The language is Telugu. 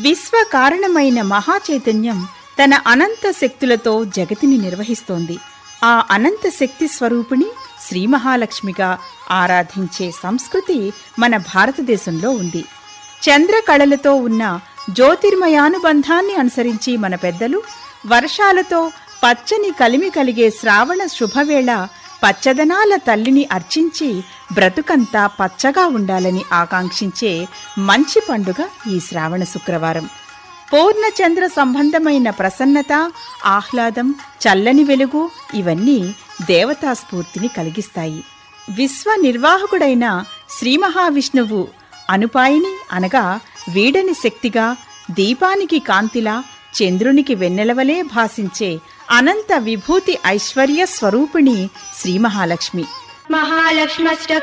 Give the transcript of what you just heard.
విశ్వ కారణమైన మహాచైతన్యం తన అనంత శక్తులతో జగతిని నిర్వహిస్తోంది ఆ అనంత శక్తి స్వరూపిణి శ్రీ మహాలక్ష్మిగా ఆరాధించే సంస్కృతి మన భారతదేశంలో ఉంది చంద్ర కళలతో ఉన్న జ్యోతిర్మయానుబంధాన్ని అనుసరించి మన పెద్దలు వర్షాలతో పచ్చని కలిమి కలిగే శ్రావణ శుభవేళ పచ్చదనాల తల్లిని అర్చించి బ్రతుకంతా పచ్చగా ఉండాలని ఆకాంక్షించే మంచి పండుగ ఈ శ్రావణ శుక్రవారం పూర్ణచంద్ర సంబంధమైన ప్రసన్నత ఆహ్లాదం చల్లని వెలుగు ఇవన్నీ దేవతా స్ఫూర్తిని కలిగిస్తాయి విశ్వ నిర్వాహకుడైన శ్రీ మహావిష్ణువు అనుపాయిని అనగా వీడని శక్తిగా దీపానికి కాంతిలా చంద్రునికి వెన్నెలవలే భాసించే అనంత విభూతి ఐశ్వర్య స్వరూపిణి శ్రీ మహాలక్ష్మి महालक्ष्मश्च